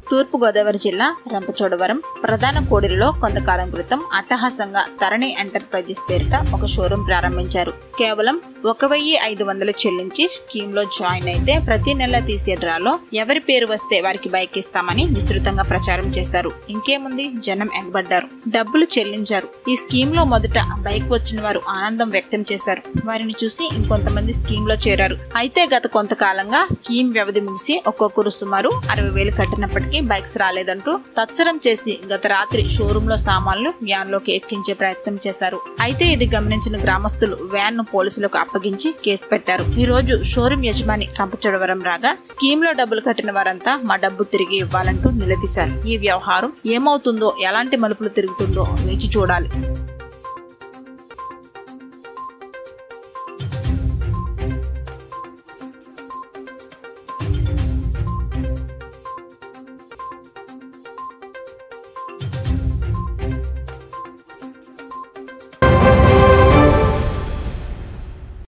తూర్పుగోదావరి జిల్లా రంపచోడవరం ప్రధాన కోడిలో కొంతకాలం క్రితం అట్టహాసంగా తరణి ఎంటర్ప్రైజెస్ పేరిట ఒక షోరూం ప్రారంభించారు కేవలం ఒక వెయ్యి ఐదు వందలు చెల్లించి స్కీమ్ లో జాయిన్ అయితే ప్రతి నెల తీసే డ్రాలో ఎవరి పేరు వస్తే వారికి బైక్ ఇస్తామని విస్తృతంగా ప్రచారం చేశారు ఇంకేముంది జనం ఎగబడ్డారు డబ్బులు చెల్లించారు ఈ స్కీమ్ లో మొదట బైక్ వచ్చిన వారు ఆనందం వ్యక్తం చేశారు వారిని చూసి ఇంకొంతమంది స్కీమ్ లో చేరారు అయితే గత కొంతకాలంగా స్కీమ్ వ్యవధి ముగిసి ఒక్కొక్కరు సుమారు అరవై వేలు కట్టినప్పటికీ బైక్స్ రాలేదంటూ తత్సరం చేసి గత రాత్రి షోరూమ్ లో సామాన్లు వ్యాన్ లోకి ఎక్కించే ప్రయత్నం చేశారు అయితే ఇది గమనించిన గ్రామస్తులు వ్యాన్ ను పోలీసులకు అప్పగించి కేసు పెట్టారు ఈ రోజు షోరూమ్ యజమాని రంపచోడవరం రాగా స్కీమ్ లో డబ్బులు కట్టిన వారంతా మా డబ్బు తిరిగి ఇవ్వాలంటూ నిలదీశారు ఈ వ్యవహారం ఏమవుతుందో ఎలాంటి మలుపులు తిరుగుతుందో వేచి చూడాలి